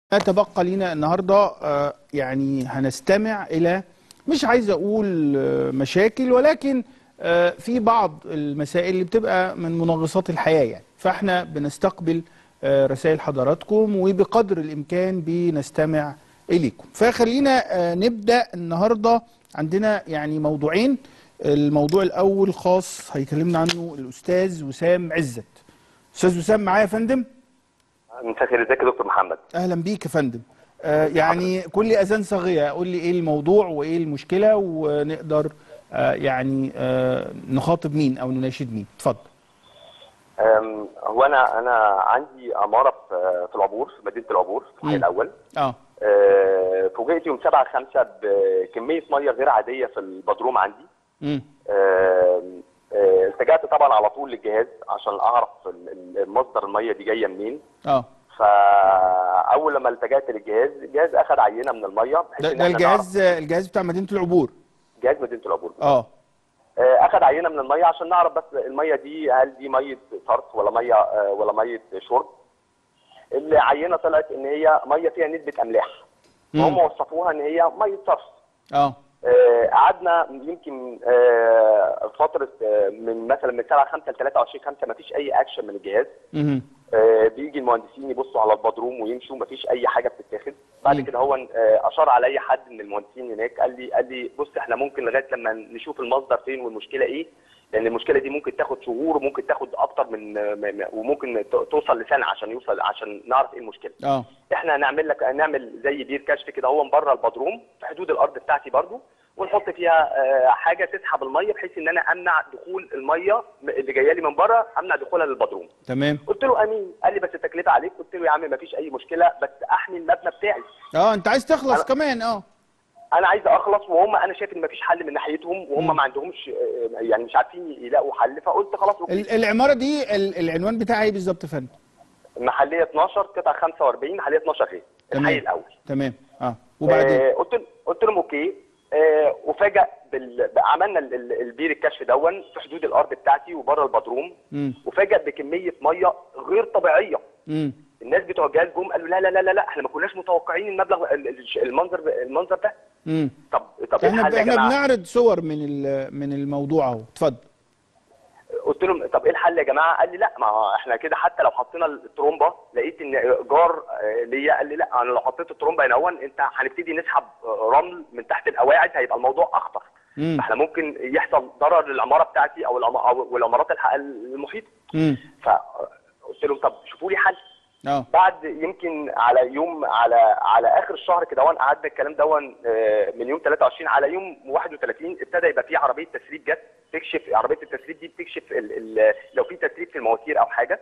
ما تبقى لنا النهارده آه، يعني هنستمع الى مش عايز اقول آه، مشاكل ولكن آه، في بعض المسائل اللي بتبقى من منغصات الحياه يعني فاحنا بنستقبل آه، رسائل حضراتكم وبقدر الامكان بنستمع اليكم فخلينا آه، نبدا النهارده عندنا يعني موضوعين الموضوع الاول خاص هيكلمنا عنه الاستاذ وسام عزت استاذ وسام معايا يا فندم مساء الخير ازيك يا دكتور محمد اهلا بيك يا فندم آه يعني كل اذان صاغيه قول لي ايه الموضوع وايه المشكله ونقدر آه يعني آه نخاطب مين او نناشد مين اتفضل أم، هو انا انا عندي عماره في في العبور في مدينه العبور في الحي مم. الاول اه أه، فوجئت يوم 7 5 بكميه ميه غير عاديه في البدروم عندي امم أم، أه، التجأت طبعا على طول للجهاز عشان اعرف ال- ال- مصدر الميه دي جايه منين اه فاول لما التجأت للجهاز الجهاز اخذ عينه من الميه بحيث ده, ان ده احنا الجهاز الجهاز بتاع مدينه العبور نعرف- جهاز مدينه العبور اه آه، اخذ عينه من الميه عشان نعرف بس الميه دي هل دي ميه صرف ولا ميه آه، ولا ميه شرب العينه طلعت ان هي ميه فيها نسبه املاح مم. وهم وصفوها ان هي ميه صرف اه آه، قعدنا يمكن آه، فتره آه، من مثلا من 7 5 ل 23 5 ما فيش اي اكشن من الجهاز امم آه، بيجي المهندسين يبصوا على البدروم ويمشوا ما فيش اي حاجه بتتاخد بعد مم. كده هو آه، اشار عليا حد من المهندسين هناك قال لي قال لي بص احنا ممكن لغايه لما نشوف المصدر فين والمشكله ايه لان المشكله دي ممكن تاخد شهور وممكن تاخد اكتر من م- م- وممكن ت- توصل لسنه عشان يوصل عشان نعرف ايه المشكله اه احنا هنعمل لك هنعمل زي بير كشف كده هو من بره البدروم في حدود الارض بتاعتي برضو ونحط فيها آه، حاجه تسحب الميه بحيث ان انا امنع دخول الميه اللي جايه لي من بره امنع دخولها للبدروم تمام قلت له امين قال لي بس التكلفه عليك قلت له يا عم ما فيش اي مشكله بس احمي المبنى بتاعي اه انت عايز تخلص أنا- كمان اه انا عايز اخلص وهم انا شايف ان ما فيش حل من ناحيتهم وهم مم. ما عندهمش آه، يعني مش عارفين يلاقوا حل فقلت خلاص اوكي ال- العماره دي ال- العنوان بتاعها ايه بالظبط يا فندم محليه 12 قطعه 45 محليه 12 غير تمام. الحي الاول تمام اه وبعدين آه قلت قلت لهم اوكي آه وفاجأ بال... عملنا ال- ال- البير الكشف دون في حدود الارض بتاعتي وبره البدروم امم وفاجأ بكميه ميه غير طبيعيه امم الناس بتوع الجهاز جم قالوا لا لا لا لا لا احنا ما كناش متوقعين المبلغ ال- ال- المنظر المنظر ده امم طب طب ايه احنا الحل يا احنا جماعه بنعرض صور من ال- من الموضوع اهو اتفضل قلت لهم طب ايه الحل يا جماعه قال لي لا ما هو احنا كده حتى لو حطينا الترومبه لقيت ان جار آه، ليا قال لي لا انا لو حطيت الترومبه هنا هون انت هنبتدي نسحب آه، رمل من تحت القواعد هيبقى الموضوع اخطر امم فاحنا ممكن يحصل ضرر للعماره بتاعتي او العم- او العمارات الح- المحيطه امم فقلت لهم طب شوفوا لي حل اه بعد يمكن على يوم على على اخر الشهر كده وان قعدنا الكلام دون آه، من يوم 23 على يوم 31 ابتدى يبقى في عربيه تسريب جت تكشف عربيه التسريب دي بتكشف ال ال لو في تسريب في المواتير او حاجه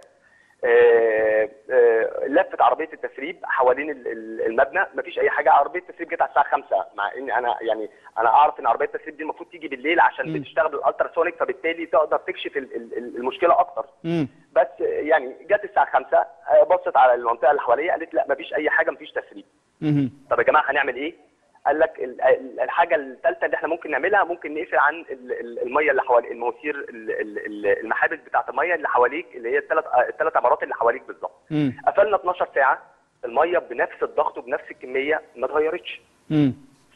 آه، آه، لفت عربيه التسريب حوالين ال- ال- المبنى مفيش اي حاجه عربيه التسريب جت على الساعه 5 مع ان انا يعني انا اعرف ان عربيه التسريب دي المفروض تيجي بالليل عشان مم. بتشتغل بالالتراسونيك فبالتالي تقدر تكشف ال- ال- ال- المشكله اكتر امم بس يعني جت الساعه 5 آه، بصت على المنطقه اللي حواليا قالت لا مفيش اي حاجه مفيش تسريب امم طب يا جماعه هنعمل ايه قال لك ال- ال- الحاجه الثالثه اللي احنا ممكن نعملها ممكن نقفل عن ال- ال- الميه اللي حوالي المواسير ال- ال- ال- المحابس بتاعه الميه اللي حواليك اللي هي الثلاث الثلاث عمارات اللي حواليك بالظبط امم قفلنا 12 ساعه الميه بنفس الضغط وبنفس الكميه ما اتغيرتش امم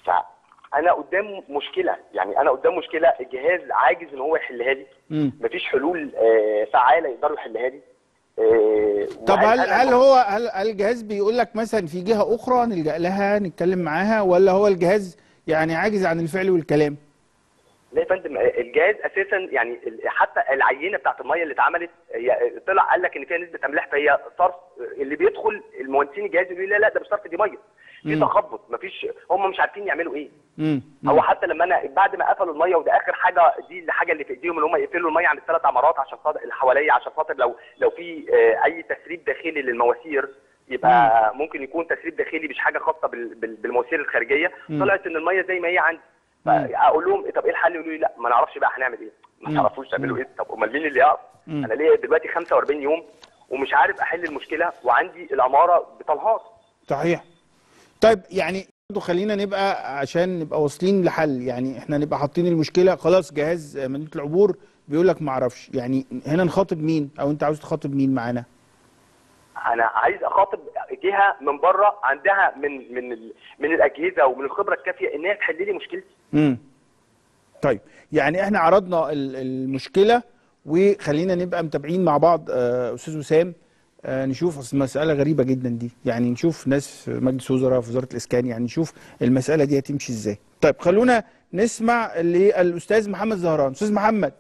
فانا قدام مشكله يعني انا قدام مشكله الجهاز عاجز ان هو يحلها لي امم مفيش حلول آه، فعاله يقدروا يحلها لي آه، طب وهل هل أنا هل هو هل هل الجهاز بيقول لك مثلا في جهة أخرى نلجأ لها نتكلم معاها ولا هو الجهاز يعني عاجز عن الفعل والكلام؟ لا يا فندم الجهاز اساسا يعني ال- حتى العينه بتاعت الميه اللي اتعملت هي طلع قال لك ان فيها نسبه املاح فهي صرف اللي بيدخل المهندسين الجهاز يقولوا لي لا لا ده مش صرف دي ميه في مم. تخبط مفيش هم مش عارفين يعملوا ايه امم هو حتى لما انا بعد ما قفلوا الميه وده اخر حاجه دي الحاجه اللي في ايديهم ان هم يقفلوا الميه عن الثلاث عمارات عشان خاطر اللي حواليا عشان خاطر لو لو في آه، اي تسريب داخلي للمواسير يبقى ممكن يكون تسريب داخلي مش حاجه خاصه بال- بال- بالمواسير الخارجيه مم. طلعت ان الميه زي ما هي عندي مم. فاقول لهم طب ايه الحل يقولوا لي لا ما نعرفش بقى هنعمل ايه ما مم. تعرفوش تعملوا مم. ايه طب امال مين اللي يعرف مم. انا ليا دلوقتي 45 يوم ومش عارف احل المشكله وعندي العماره بتنهار صحيح طيب يعني برضه خلينا نبقى عشان نبقى واصلين لحل يعني احنا نبقى حاطين المشكله خلاص جهاز مدينه العبور بيقول لك ما اعرفش يعني هنا نخاطب مين او انت عاوز تخاطب مين معانا انا عايز اخاطب جهه من بره عندها من من ال- من الاجهزه ومن الخبره الكافيه ان هي تحل لي مشكلتي امم طيب يعني احنا عرضنا ال- المشكله وخلينا نبقى متابعين مع بعض آه، استاذ وسام آه، نشوف اصل مساله غريبه جدا دي يعني نشوف ناس في مجلس وزراء في وزاره الاسكان يعني نشوف المساله دي هتمشي ازاي طيب خلونا نسمع للاستاذ محمد زهران استاذ محمد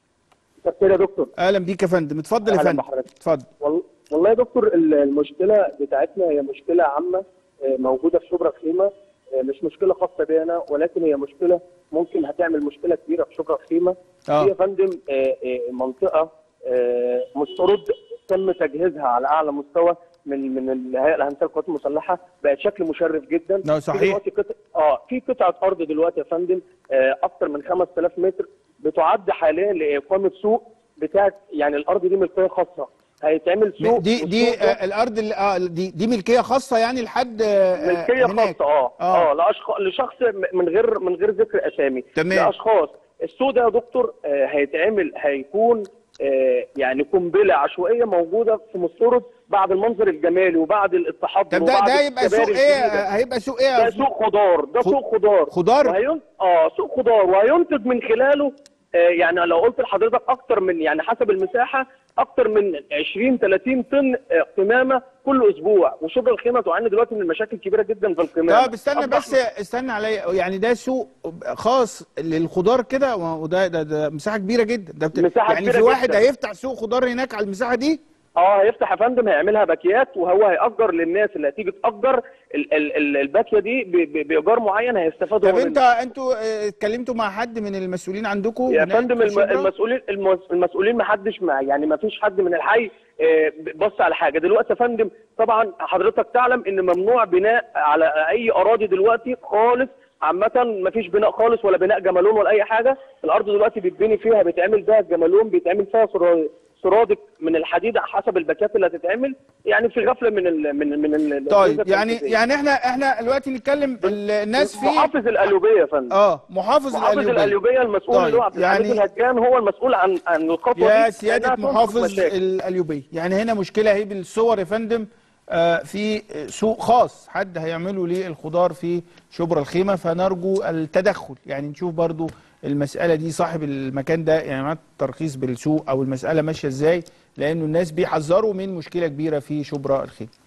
كابتن يا دكتور اهلا بيك يا فندم اتفضل يا أهلا فندم بحضرتك. اتفضل وال- والله يا دكتور ال- المشكله بتاعتنا هي مشكله عامه آه، موجوده في شبرا خيمه آه، مش مشكله خاصه بي انا ولكن هي مشكله ممكن هتعمل مشكله كبيره في شبرا خيمه آه. هي يا فندم آه، آه، منطقه آه، مسترد تم تجهيزها على اعلى مستوى من من الهيئه الهندسيه للقوات المسلحه بقت شكل مشرف جدا لا، في صحيح. دلوقتي قطع اه في قطعه ارض دلوقتي يا فندم آه، اكثر من 5000 متر بتعد حاليا لاقامه سوق بتاعت يعني الارض دي ملكيه خاصه هيتعمل سوق دي دي والسوق ده آه الارض اللي آه دي دي ملكيه خاصه يعني لحد آه ملكيه هناك. خاصه اه اه اه لاشخاص لشخص م- من غير من غير ذكر اسامي تمام. لاشخاص السوق ده يا دكتور آه هيتعمل هيكون آه يعني قنبله عشوائيه موجوده في مسترد بعد المنظر الجمالي وبعد التحضر طب ده وبعد ده يبقى سوق الكباري ايه الجديدة. آه، هيبقى سوق ايه ده سوق خضار ده خ- سوق خضار خضار؟ وهين... اه سوق خضار وهينتج من خلاله آه يعني لو قلت لحضرتك اكتر من يعني حسب المساحه اكتر من 20 30 طن آه قمامه كل اسبوع وشبرا الخيمه تعاني دلوقتي من مشاكل كبيره جدا في القمامه طب استنى أصبح بس استنى عليا يعني ده سوق خاص للخضار كده وده ده, ده مساحه كبيره جدا ده بت... مساحة يعني كبيرة في واحد جداً. هيفتح سوق خضار هناك على المساحه دي اه هيفتح يا فندم هيعملها باكيات وهو هيأجر للناس اللي هتيجي تأجر ال- ال- ال- الباكيه دي ب- ب- بإيجار معين هيستفادوا طب منه. انت انتوا آه، اتكلمتوا مع حد من المسؤولين عندكم يا هناك فندم في الم- شبرا؟ المسؤولين المس- المسؤولين ما حدش مع يعني ما فيش حد من الحي آه، بص على حاجه دلوقتي يا فندم طبعا حضرتك تعلم ان ممنوع بناء على اي اراضي دلوقتي خالص عامة ما فيش بناء خالص ولا بناء جمالون ولا أي حاجة، الأرض دلوقتي بيتبني فيها بيتعمل فيها جمالون بيتعمل فيها سرا- سرادق من الحديد حسب الباكات اللي هتتعمل، يعني في غفلة من ال من من ال طيب يعني يعني احنا احنا دلوقتي نتكلم ال- الناس في محافظ القليوبية يا فندم اه محافظ محافظ القليوبيه القليوبيه المسؤول طيب، اللي هو عبد الحميد يعني- الهجان هو المسؤول عن عن الخطوه يا دي سيادة لأنها تنقذ محافظ مشاكل. القليوبية يعني هنا مشكلة هي بالصور يا فندم آه، في سوق خاص حد هيعمله للخضار في شبرا الخيمة فنرجو التدخل يعني نشوف برضو المسألة دي صاحب المكان ده يعني معاه ترخيص بالسوق أو المسألة ماشية إزاي لأنه الناس بيحذروا من مشكلة كبيرة في شبرا الخيمة